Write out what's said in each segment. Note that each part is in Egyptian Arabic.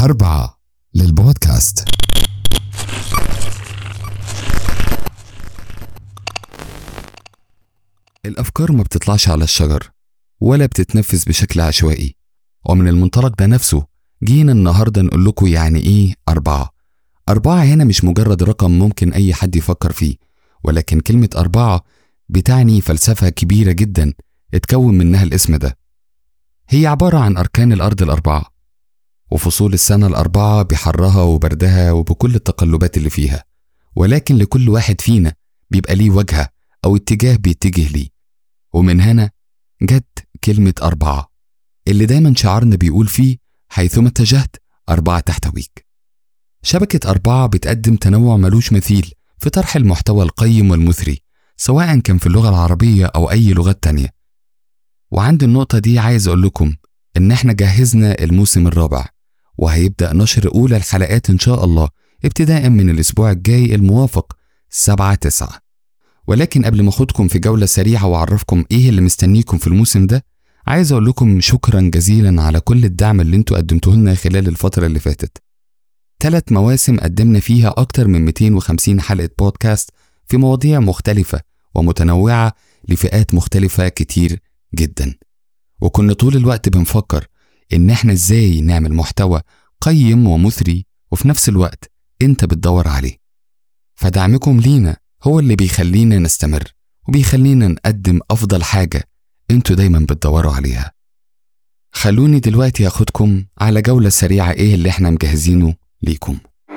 أربعة للبودكاست الأفكار ما بتطلعش على الشجر ولا بتتنفذ بشكل عشوائي ومن المنطلق ده نفسه جينا النهاردة نقول لكم يعني إيه أربعة أربعة هنا مش مجرد رقم ممكن أي حد يفكر فيه ولكن كلمة أربعة بتعني فلسفة كبيرة جدا اتكون منها الاسم ده هي عبارة عن أركان الأرض الأربعة وفصول السنة الأربعة بحرها وبردها وبكل التقلبات اللي فيها ولكن لكل واحد فينا بيبقى ليه وجهة أو اتجاه بيتجه ليه ومن هنا جت كلمة أربعة اللي دايما شعارنا بيقول فيه حيثما اتجهت أربعة تحتويك شبكة أربعة بتقدم تنوع ملوش مثيل في طرح المحتوى القيم والمثري سواء كان في اللغة العربية أو أي لغات تانية وعند النقطة دي عايز أقول لكم إن إحنا جهزنا الموسم الرابع وهيبدأ نشر أولى الحلقات إن شاء الله ابتداء من الأسبوع الجاي الموافق 7 9 ولكن قبل ما أخدكم في جولة سريعة وأعرفكم إيه اللي مستنيكم في الموسم ده عايز أقول لكم شكرا جزيلا على كل الدعم اللي انتوا قدمتوه لنا خلال الفترة اللي فاتت ثلاث مواسم قدمنا فيها أكتر من 250 حلقة بودكاست في مواضيع مختلفة ومتنوعة لفئات مختلفة كتير جدا وكنا طول الوقت بنفكر إن إحنا إزاي نعمل محتوى قيم ومثري وفي نفس الوقت أنت بتدور عليه فدعمكم لينا هو اللي بيخلينا نستمر وبيخلينا نقدم أفضل حاجة انتوا دايما بتدوروا عليها خلوني دلوقتي أخدكم على جولة سريعة إيه اللي إحنا مجهزينه ليكم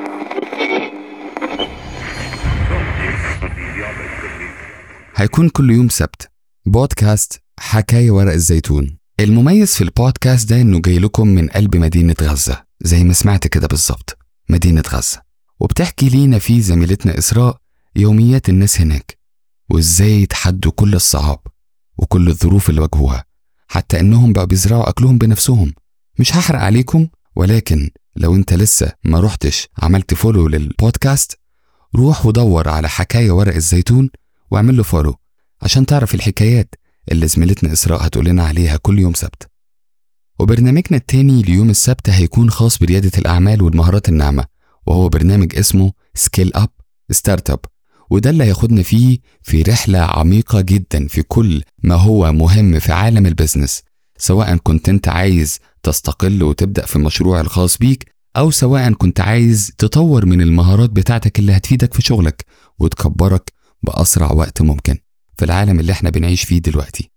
هيكون كل يوم سبت بودكاست حكاية ورق الزيتون المميز في البودكاست ده إنه جاي لكم من قلب مدينة غزة زي ما سمعت كده بالظبط مدينة غزة وبتحكي لينا فيه زميلتنا إسراء يوميات الناس هناك وإزاي يتحدوا كل الصعاب وكل الظروف اللي واجهوها حتى إنهم بقوا بيزرعوا أكلهم بنفسهم مش هحرق عليكم ولكن لو انت لسه ما رحتش عملت فولو للبودكاست روح ودور على حكاية ورق الزيتون واعمل له فولو عشان تعرف الحكايات اللي زميلتنا إسراء هتقول لنا عليها كل يوم سبت وبرنامجنا التاني ليوم السبت هيكون خاص بريادة الأعمال والمهارات الناعمة وهو برنامج اسمه سكيل أب ستارت أب وده اللي هياخدنا فيه في رحلة عميقة جدا في كل ما هو مهم في عالم البزنس سواء كنت انت عايز تستقل وتبدأ في المشروع الخاص بيك أو سواء كنت عايز تطور من المهارات بتاعتك اللي هتفيدك في شغلك وتكبرك بأسرع وقت ممكن في العالم اللي احنا بنعيش فيه دلوقتي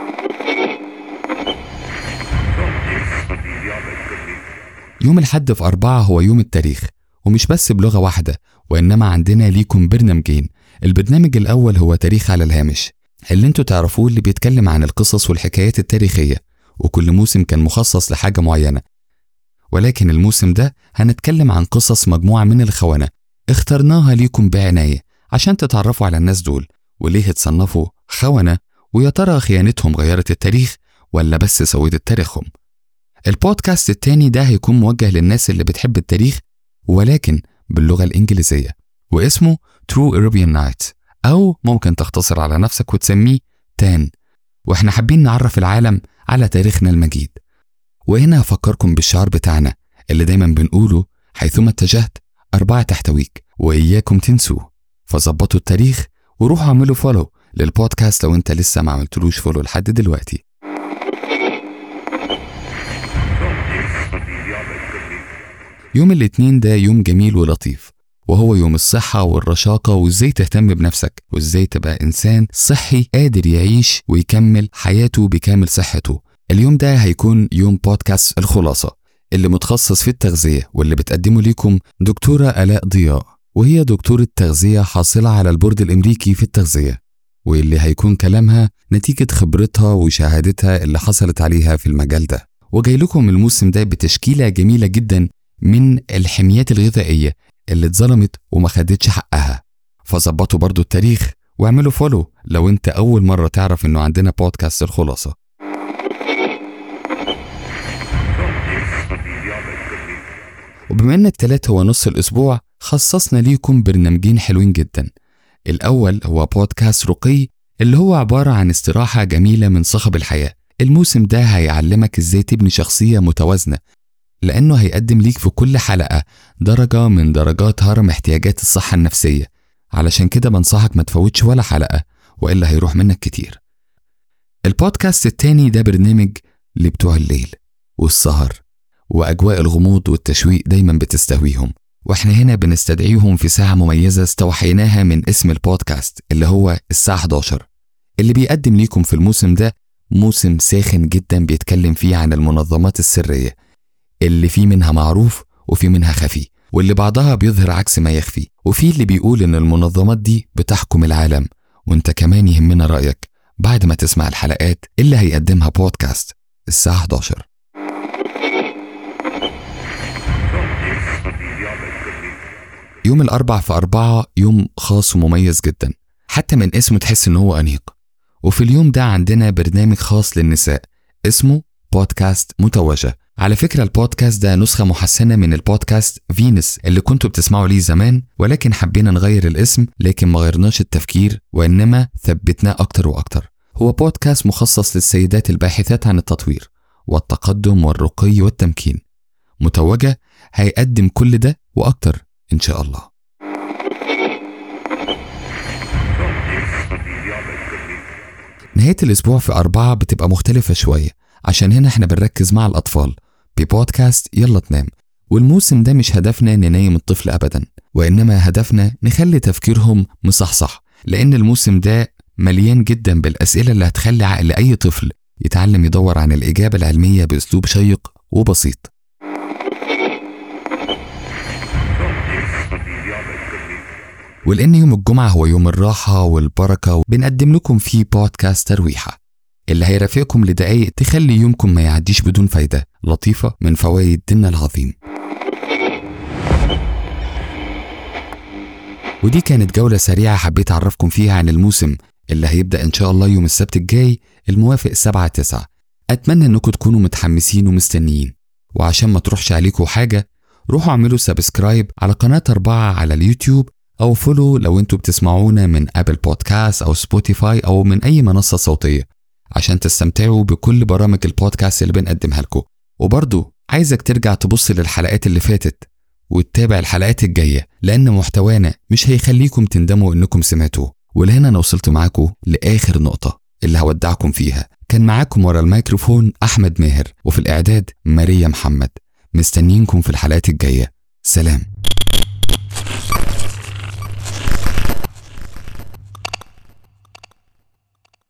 يوم الحد في أربعة هو يوم التاريخ ومش بس بلغة واحدة وإنما عندنا ليكم برنامجين البرنامج الأول هو تاريخ على الهامش اللي انتوا تعرفوه اللي بيتكلم عن القصص والحكايات التاريخية وكل موسم كان مخصص لحاجة معينة ولكن الموسم ده هنتكلم عن قصص مجموعة من الخونة اخترناها ليكم بعناية عشان تتعرفوا على الناس دول وليه اتصنفوا خونة ويا ترى خيانتهم غيرت التاريخ ولا بس سودت تاريخهم البودكاست التاني ده هيكون موجه للناس اللي بتحب التاريخ ولكن باللغة الإنجليزية واسمه True Arabian Nights أو ممكن تختصر على نفسك وتسميه تان وإحنا حابين نعرف العالم على تاريخنا المجيد وهنا هفكركم بالشعار بتاعنا اللي دايما بنقوله حيثما اتجهت أربعة تحتويك وإياكم تنسوه فظبطوا التاريخ وروحوا اعملوا فولو للبودكاست لو انت لسه ما عملتلوش فولو لحد دلوقتي يوم الاثنين ده يوم جميل ولطيف وهو يوم الصحة والرشاقة وازاي تهتم بنفسك وازاي تبقى انسان صحي قادر يعيش ويكمل حياته بكامل صحته اليوم ده هيكون يوم بودكاست الخلاصة اللي متخصص في التغذية واللي بتقدمه ليكم دكتورة آلاء ضياء وهي دكتورة تغذية حاصلة على البورد الأمريكي في التغذية واللي هيكون كلامها نتيجة خبرتها وشهادتها اللي حصلت عليها في المجال ده وجاي لكم الموسم ده بتشكيلة جميلة جدا من الحميات الغذائية اللي اتظلمت وما خدتش حقها فظبطوا برضو التاريخ واعملوا فولو لو انت أول مرة تعرف انه عندنا بودكاست الخلاصة وبما ان التلات هو نص الأسبوع خصصنا ليكم برنامجين حلوين جدا الأول هو بودكاست رقي اللي هو عبارة عن استراحة جميلة من صخب الحياة الموسم ده هيعلمك ازاي تبني شخصية متوازنة لأنه هيقدم ليك في كل حلقة درجة من درجات هرم احتياجات الصحة النفسية علشان كده بنصحك ما تفوتش ولا حلقة وإلا هيروح منك كتير البودكاست التاني ده برنامج لبتوع الليل والسهر وأجواء الغموض والتشويق دايما بتستهويهم واحنا هنا بنستدعيهم في ساعة مميزة استوحيناها من اسم البودكاست اللي هو الساعة 11 اللي بيقدم ليكم في الموسم ده موسم ساخن جدا بيتكلم فيه عن المنظمات السرية اللي في منها معروف وفي منها خفي واللي بعضها بيظهر عكس ما يخفي وفي اللي بيقول ان المنظمات دي بتحكم العالم وانت كمان يهمنا رأيك بعد ما تسمع الحلقات اللي هيقدمها بودكاست الساعة 11 يوم الأربع في أربعة يوم خاص ومميز جدا حتى من اسمه تحس إن هو أنيق وفي اليوم ده عندنا برنامج خاص للنساء اسمه بودكاست متوجة على فكرة البودكاست ده نسخة محسنة من البودكاست فينس اللي كنتوا بتسمعوا ليه زمان ولكن حبينا نغير الاسم لكن ما غيرناش التفكير وإنما ثبتناه أكتر وأكتر هو بودكاست مخصص للسيدات الباحثات عن التطوير والتقدم والرقي والتمكين متوجة هيقدم كل ده وأكتر إن شاء الله نهاية الأسبوع في أربعة بتبقى مختلفة شوية عشان هنا احنا بنركز مع الأطفال ببودكاست يلا تنام والموسم ده مش هدفنا ننيم الطفل أبدا وإنما هدفنا نخلي تفكيرهم مصحصح لأن الموسم ده مليان جدا بالأسئلة اللي هتخلي عقل أي طفل يتعلم يدور عن الإجابة العلمية بأسلوب شيق وبسيط ولأن يوم الجمعة هو يوم الراحة والبركة بنقدم لكم فيه بودكاست ترويحة اللي هيرافقكم لدقايق تخلي يومكم ما يعديش بدون فايدة لطيفة من فوائد ديننا العظيم ودي كانت جولة سريعة حبيت أعرفكم فيها عن الموسم اللي هيبدأ إن شاء الله يوم السبت الجاي الموافق 7 9 أتمنى إنكم تكونوا متحمسين ومستنيين وعشان ما تروحش عليكم حاجة روحوا اعملوا سبسكرايب على قناة أربعة على اليوتيوب أو فولو لو انتوا بتسمعونا من أبل بودكاست أو سبوتيفاي أو من أي منصة صوتية عشان تستمتعوا بكل برامج البودكاست اللي بنقدمها لكم وبرضو عايزك ترجع تبص للحلقات اللي فاتت وتتابع الحلقات الجاية لأن محتوانا مش هيخليكم تندموا إنكم سمعتوه ولهنا أنا وصلت معاكم لآخر نقطة اللي هودعكم فيها كان معاكم ورا الميكروفون أحمد ماهر وفي الإعداد ماريا محمد مستنيينكم في الحلقات الجاية سلام